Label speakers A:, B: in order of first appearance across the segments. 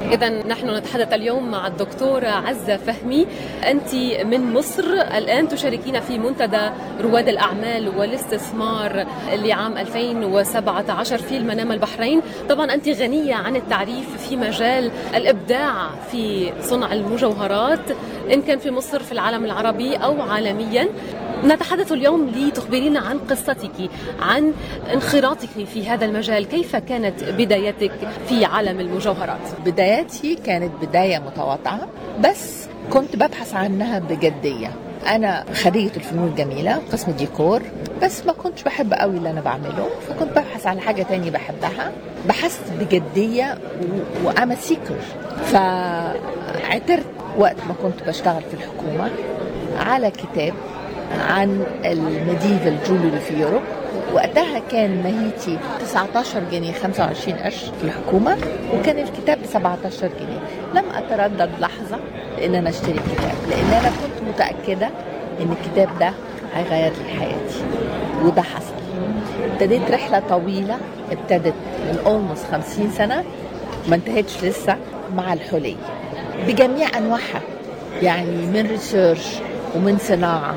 A: إذا نحن نتحدث اليوم مع الدكتورة عزة فهمي أنت من مصر الآن تشاركين في منتدى رواد الأعمال والاستثمار لعام 2017 في المنام البحرين طبعا أنت غنية عن التعريف في مجال الإبداع في صنع المجوهرات إن كان في مصر في العالم العربي أو عالميا نتحدث اليوم لتخبرينا عن قصتك عن انخراطك في هذا المجال كيف كانت بدايتك في عالم المجوهرات
B: بداياتي كانت بداية متواضعة بس كنت ببحث عنها بجدية أنا خريجة الفنون الجميلة قسم ديكور بس ما كنتش بحب قوي اللي أنا بعمله فكنت ببحث على حاجة تانية بحبها بحثت بجدية وأنا سيكر فاعترت وقت ما كنت بشتغل في الحكومة على كتاب عن الميديفال جولري في يوروب وقتها كان ماهيتي 19 جنيه 25 قرش في الحكومة وكان الكتاب ب 17 جنيه لم أتردد لحظة إن أنا أشتري الكتاب لأن أنا كنت متأكدة إن الكتاب ده هيغير لي حياتي وده حصل ابتديت رحلة طويلة ابتدت من اولموست 50 سنة ما انتهتش لسه مع الحلي بجميع أنواعها يعني من ريسيرش ومن صناعة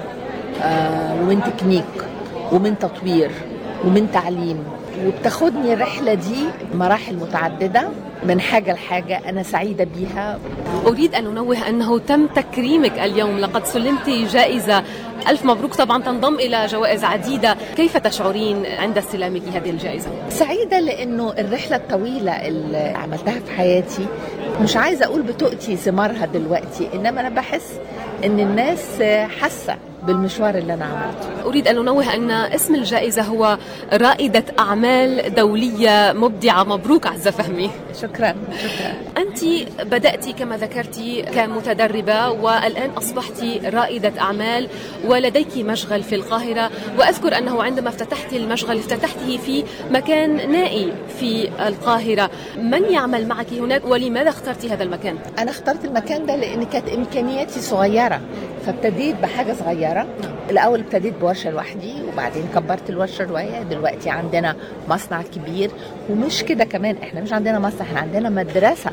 B: آه ومن تكنيك ومن تطوير ومن تعليم وبتاخدني الرحلة دي مراحل متعددة من حاجة لحاجة أنا سعيدة بيها
A: أريد أن أنوه أنه تم تكريمك اليوم لقد سلمت جائزة ألف مبروك طبعا تنضم إلى جوائز عديدة كيف تشعرين عند استلامك هذه الجائزة؟
B: سعيدة لأنه الرحلة الطويلة اللي عملتها في حياتي مش عايزة أقول بتؤتي ثمارها دلوقتي إنما أنا بحس إن الناس حاسة بالمشوار اللي أنا عملته
A: أريد أن أنوه أن اسم الجائزة هو رائدة أعمال دولية مبدعة مبروك عزة فهمي
B: شكرا شكرا
A: أنت بدأت كما ذكرت كمتدربة والآن أصبحت رائدة أعمال ولديك مشغل في القاهرة وأذكر أنه عندما افتتحت المشغل افتتحته في مكان نائي في القاهرة من يعمل معك هناك ولماذا اخترت هذا المكان؟
B: أنا اخترت المكان ده لأن كانت إمكانياتي صغيرة فابتديت بحاجة صغيرة الأول ابتديت بورشة لوحدي وبعدين كبرت الورشة شوية دلوقتي عندنا مصنع كبير ومش كده كمان احنا مش عندنا مصنع احنا عندنا مدرسة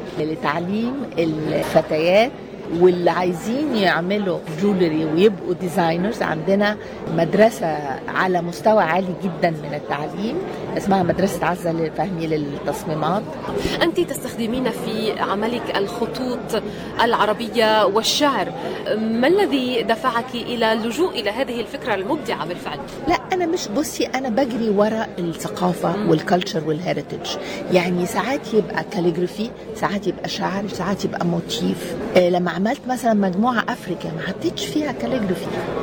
B: لتعليم الفتيات واللي عايزين يعملوا جولري ويبقوا ديزاينرز عندنا مدرسة على مستوى عالي جدا من التعليم اسمها مدرسة عزة الفهمي للتصميمات
A: أنت تستخدمين في عملك الخطوط العربية والشعر ما الذي دفعك إلى اللجوء إلى هذه الفكرة المبدعة بالفعل؟
B: لا أنا مش بصي أنا بجري وراء الثقافة والكالتشر والهيريتج يعني ساعات يبقى كاليجرافي ساعات يبقى شعر ساعات يبقى موتيف لما عملت مثلا مجموعة أفريكا ما حطيتش فيها كاليجرافي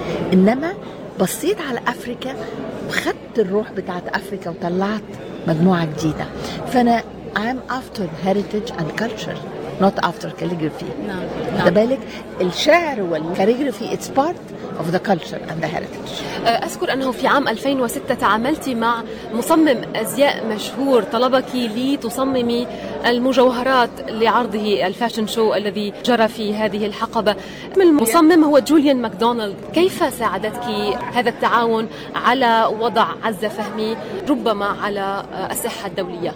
B: إنما بصيت على أفريكا وخدت الروح بتاعت أفريكا وطلعت مجموعة جديدة فأنا I'm after heritage and culture not after calligraphy
A: نعم
B: ده بالك الشعر والكاليجرافي it's part of the culture and the heritage
A: أذكر أنه في عام 2006 تعاملت مع مصمم أزياء مشهور طلبك لتصممي المجوهرات لعرضه الفاشن شو الذي جرى في هذه الحقبة المصمم هو جوليان ماكدونالد كيف ساعدتك هذا التعاون على وضع عزة فهمي ربما على الساحة الدولية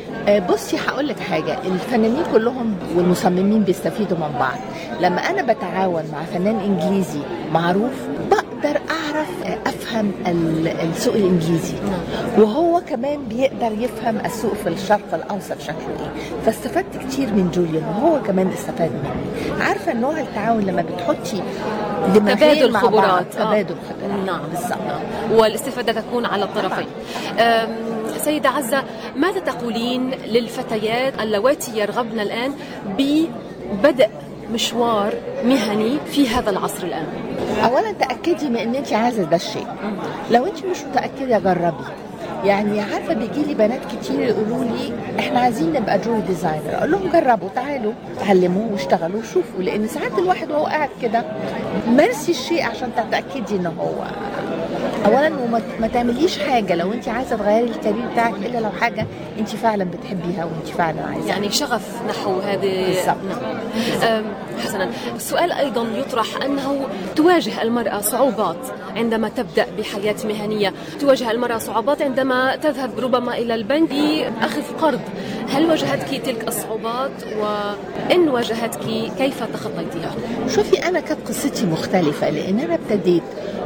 B: بصي هقول لك حاجه الفنانين كلهم والمصممين بيستفيدوا من بعض لما انا بتعاون مع فنان انجليزي معروف بقدر اعرف افهم السوق الانجليزي وهو كمان بيقدر يفهم السوق في الشرق الاوسط شكله ايه فاستفدت كتير من جوليان وهو كمان استفاد مني عارفه نوع التعاون لما بتحطي
A: تبادل خبرات
B: تبادل خبرات
A: نعم بالضبط والاستفاده تكون على الطرفين سيدة عزة ماذا تقولين للفتيات اللواتي يرغبن الآن ببدء مشوار مهني في هذا العصر الآن
B: أولا تأكدي من أن أنت عايزة ده الشيء لو أنت مش متأكدة جربي يعني عارفه بيجي لي بنات كتير يقولوا لي احنا عايزين نبقى جوي ديزاينر اقول لهم جربوا تعالوا اتعلموا واشتغلوا وشوفوا لان ساعات الواحد وهو قاعد كده مارسي الشيء عشان تتاكدي ان هو اولا وما ما تعمليش حاجه لو انت عايزه تغيري الكارير بتاعك الا لو حاجه انت فعلا بتحبيها وانت فعلا عايزه
A: يعني شغف نحو هذه
B: بالضبط.
A: نعم. أم، حسنا السؤال ايضا يطرح انه تواجه المراه صعوبات عندما تبدا بحياه مهنيه تواجه المراه صعوبات عندما تذهب ربما الى البنك لاخذ قرض هل واجهتك تلك الصعوبات وان واجهتك كيف تخطيتها
B: شوفي انا كانت قصتي مختلفه لان انا ابتديت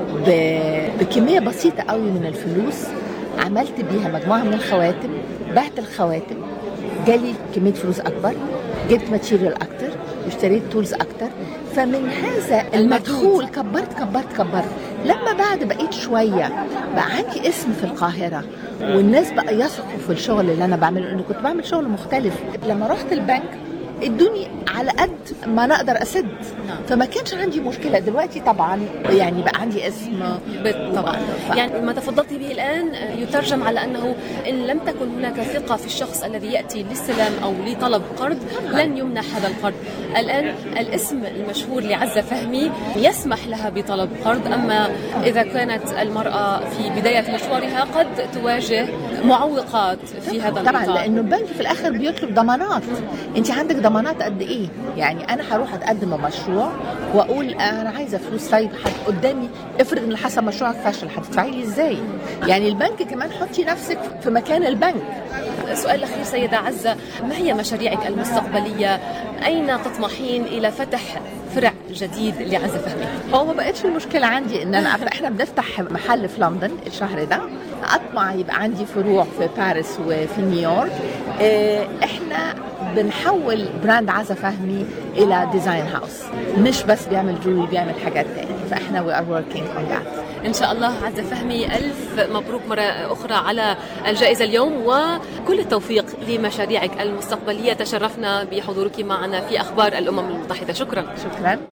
B: ب- بكميه بسيطه قوي من الفلوس عملت بيها مجموعه من الخواتم بعت الخواتم جالي كميه فلوس اكبر جبت ماتيريال اكتر اشتريت تولز اكتر فمن هذا المدخول كبرت كبرت كبرت لما بعد بقيت شويه بقى عندي اسم في القاهره والناس بقى يثقوا في الشغل اللي انا بعمله لاني كنت بعمل شغل مختلف لما رحت البنك ادوني على قد ما انا اقدر اسد
A: نعم.
B: فما كانش عندي مشكله دلوقتي طبعا يعني بقى عندي اسم
A: بالطبع
B: ف-
A: يعني ما تفضلت به الآن يترجم على أنه إن لم تكن هناك ثقة في الشخص الذي يأتي للسلام أو لطلب قرض لن يمنح هذا القرض الآن الاسم المشهور لعزة فهمي يسمح لها بطلب قرض أما إذا كانت المرأة في بداية مشوارها قد تواجه معوقات في هذا
B: طبعا
A: الإطار
B: لانه البنك في الاخر بيطلب ضمانات انت عندك ضمانات قد ايه يعني انا هروح اتقدم بمشروع واقول انا عايزه فلوس طيب حد قدامي افرض ان حسب مشروعك فشل هتدفعي لي ازاي يعني البنك كمان حطي نفسك في مكان البنك
A: السؤال الأخير سيدة عزة ما هي مشاريعك المستقبلية أين تطمحين إلى فتح فرع جديد لعزة فهمي
B: هو ما بقتش المشكله عندي ان انا أفتح احنا بنفتح محل في لندن الشهر ده اطمع يبقى عندي فروع في باريس وفي نيويورك آه، احنا بنحول براند عزة فهمي الى ديزاين هاوس مش بس بيعمل جولري بيعمل حاجات تاني فاحنا وي ار وركينج اون ذات
A: إن شاء الله عزة فهمي ألف مبروك مرة أخرى على الجائزة اليوم وكل التوفيق لمشاريعك المستقبلية تشرفنا بحضورك معنا في أخبار الأمم المتحدة شكرا
B: شكرا